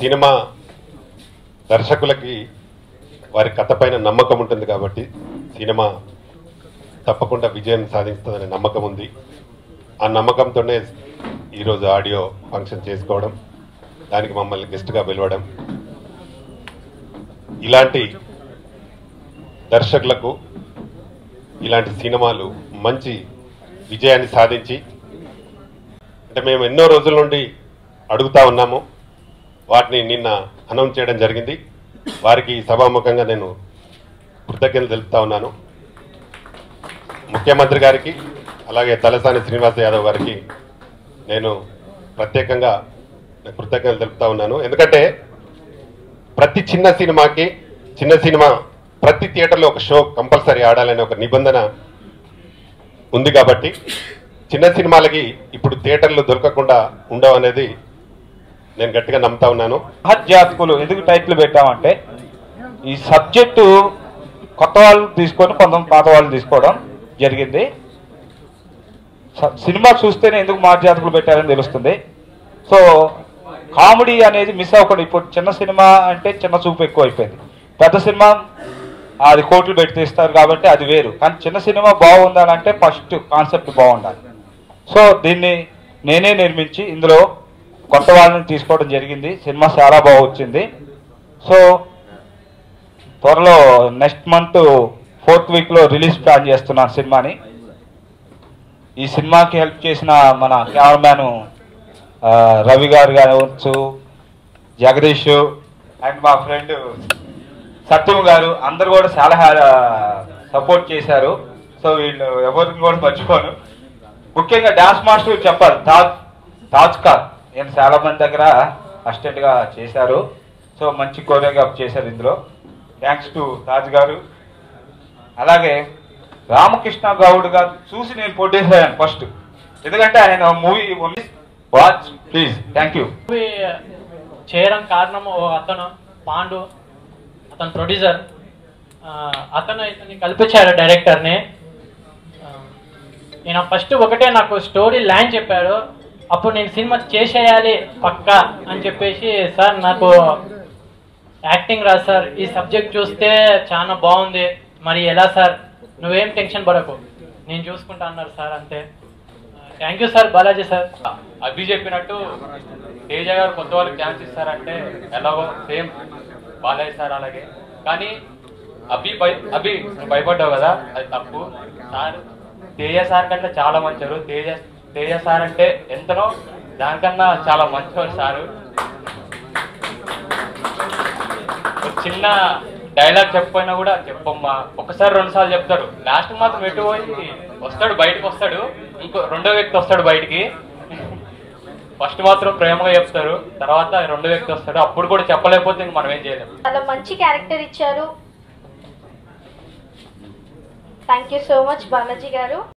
cinema దర్శకులకి వారి కథ పైన నమ్మకం ఉంటుంది కాబట్టి సినిమా తప్పకుండా విజయం సాధిస్తుందనే నమ్మకం ఉంది ఆ నమ్మకంతోనే ఈరోజు ఆడియో ఫంక్షన్ చేసుకోవడం దానికి మమ్మల్ని గెస్ట్గా పిలవడం ఇలాంటి దర్శకులకు ఇలాంటి సినిమాలు మంచి విజయాన్ని సాధించి అంటే మేము ఎన్నో రోజుల నుండి అడుగుతా ఉన్నాము వాటిని నిన్న అనౌన్స్ చేయడం జరిగింది వారికి సభాముఖంగా నేను కృతజ్ఞతలు తెలుపుతా ఉన్నాను ముఖ్యమంత్రి గారికి అలాగే తలసాని శ్రీనివాస యాదవ్ గారికి నేను ప్రత్యేకంగా నేను కృతజ్ఞతలు తెలుపుతా ఉన్నాను ఎందుకంటే ప్రతి చిన్న సినిమాకి చిన్న సినిమా ప్రతి థియేటర్లో ఒక షో కంపల్సరీ ఆడాలనే ఒక నిబంధన ఉంది కాబట్టి చిన్న సినిమాలకి ఇప్పుడు థియేటర్లు దొరకకుండా ఉండవు అనేది నేను గట్టిగా నమ్ముతా ఉన్నాను మహజ్జాతకులు ఎందుకు టైటిల్ పెట్టామంటే ఈ సబ్జెక్టు కొత్త వాళ్ళు తీసుకొని కొంతమంది పాత వాళ్ళు తీసుకోవడం జరిగింది స- సినిమా చూస్తేనే ఎందుకు మహజ్జాతకులు పెట్టారని తెలుస్తుంది సో కామెడీ అనేది మిస్ అవ్వకుండా ఇప్పుడు చిన్న సినిమా అంటే చిన్న చూపు ఎక్కువ అయిపోయింది పెద్ద సినిమా అది కోట్లు పెట్టి తీస్తారు కాబట్టి అది వేరు కానీ చిన్న సినిమా బాగుండాలంటే ఫస్ట్ కాన్సెప్ట్ బాగుండాలి సో దీన్ని నేనే నిర్మించి ఇందులో కొత్త వాళ్ళని తీసుకోవడం జరిగింది సినిమా చాలా బాగా వచ్చింది సో త్వరలో నెక్స్ట్ మంత్ ఫోర్త్ వీక్లో రిలీజ్ ప్లాన్ చేస్తున్నాను సినిమాని ఈ సినిమాకి హెల్ప్ చేసిన మన కెమెరామ్యాన్ రవి గారు కావచ్చు జగదీష్ అండ్ మా ఫ్రెండ్ సత్యం గారు అందరు కూడా చాలా సపోర్ట్ చేశారు సో వీళ్ళు ఎవరిని కూడా మర్చిపోను ముఖ్యంగా డాన్స్ మాస్టర్ చెప్పాలి తాజ్ తాజ్ ఖాన్ నేను చాలా మంది దగ్గర అసిస్టెంట్ గా చేశారు సో మంచి కోరియోగ్రాఫ్ చేశారు ఇందులో థ్యాంక్స్ టు తాజ్ గారు అలాగే రామకృష్ణ గౌడ్ గారు చూసి నేను ప్రొడ్యూస్ అయ్యాను ఫస్ట్ ఎందుకంటే ఆయన movie watch please thank you movie చేయడం కారణం ఓ అతను పాండు అతను ప్రొడ్యూసర్ ఆ, అతను ఇతన్ని కల్పించాడు డైరెక్టర్ని ఆ, నేను ఫస్ట్ ఒకటే నాకు స్టోరీ ల్యాండ్ చెప్పాడు అప్పుడు నేను సినిమా చేసేయాలి పక్కా అని చెప్పేసి సార్ నాకు యాక్టింగ్ రాదు సార్ ఈ సబ్జెక్ట్ చూస్తే చాలా బాగుంది మరి ఎలా సార్ నువ్వేం టెన్షన్ పడకు నేను చూసుకుంటా అన్నారు సార్ అంతే thank you sir Balaji sir Abhi చెప్పినట్టు తేజ గారు కొత్త వాళ్ళకి ఛాన్స్ ఇస్తారంటే ఎలాగో సేమ్ బాలయ్య సార్ అలాగే కానీ అభి భయ అభి నువ్వు భయపడ్డావు కదా అది తప్పు సార్ తేజ సార్ కంటే చాలా మంచారు తేజ తేజ సార్ అంటే ఎంతనో దానికన్నా చాలా మంచివారు సారు ఒక చిన్న డైలాగ్ చెప్పపోయినా కూడా చెప్పమ్మా ఒకసారి రెండు సార్లు చెప్తారు లాస్ట్ మాత్రం ఎటు పోయి వస్తాడు బయటకు వస్తాడు ఇంకో రెండో వ్యక్తి వస్తాడు బయటికి ఫస్ట్ మాత్రం ప్రేమగా చెప్తారు తర్వాత రెండో వ్యక్తి వస్తాడు అప్పుడు కూడా చెప్పలేకపోతే ఇంక మనం ఏం చేయలేము చాలా మంచి క్యారెక్టర్ ఇచ్చారు thank you so much Balaji గారు